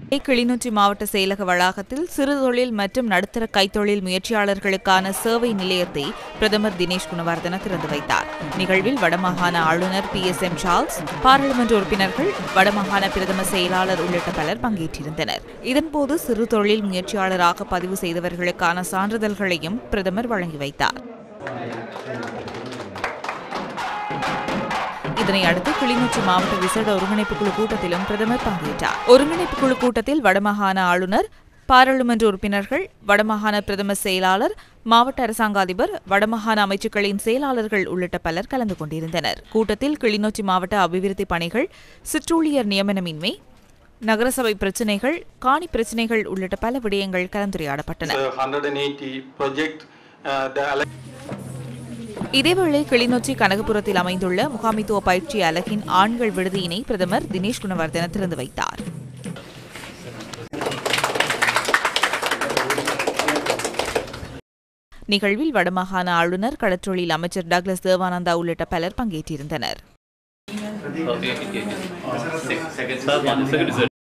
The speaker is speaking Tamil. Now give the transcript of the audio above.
கிளிநொச்சி மாவட்ட செயலக வளாகத்தில் சிறு தொழில் மற்றும் நடுத்தர கைத்தொழில் முயற்சியாளர்களுக்கான சேவை நிலையத்தை பிரதமர் தினேஷ் குணவர்தன திறந்து வைத்தார் நிகழ்வில் வடமாகாண ஆளுநர் பி எஸ் எம் சார்ல்ஸ் பாராளுமன்ற உறுப்பினர்கள் வடமாகாண பிரதம செயலாளர் உள்ளிட்ட பலர் பங்கேற்றிருந்தனர் இதன்போது சிறு தொழில் முயற்சியாளராக பதிவு செய்தவர்களுக்கான சான்றிதழ்களையும் பிரதமர் வழங்கி வைத்தார் இதனை அடுத்து கிளிநொச்சி மாவட்ட விசேட ஒருங்கிணைப்பு குழு கூட்டத்திலும் பிரதமர் பங்கேற்றார் ஒருங்கிணைப்பு குழு கூட்டத்தில் வடமாகாண ஆளுநர் பாராளுமன்ற உறுப்பினர்கள் வடமாகாண பிரதம செயலாளர் மாவட்ட அரசாங்க அதிபர் வடமாகாண அமைச்சுக்களின் செயலாளர்கள் உள்ளிட்ட பலர் கலந்து கொண்டிருந்தனர் கூட்டத்தில் கிளிநொச்சி மாவட்ட அபிவிருத்தி பணிகள் சிற்றூழியர் நியமனமின்மை நகரசபை பிரச்சினைகள் காணி பிரச்சினைகள் உள்ளிட்ட பல விடயங்கள் கலந்துரையாடப்பட்டன It's a 180 project. Uh, the ele- இதேவேளை கிளிநொச்சி கனகபுரத்தில் அமைந்துள்ள முகாமித்துவ பயிற்சி அலகின் ஆண்கள் விடுதியினை பிரதமர் தினேஷ் குணவர்தன திறந்து வைத்தார் நிகழ்வில் வடமாகாண ஆளுநர் கடற்றொழில் அமைச்சர் டக்ளஸ் தேவானந்தா உள்ளிட்ட பலர் பங்கேற்றிருந்தனர் Okay, okay, okay. Second, second,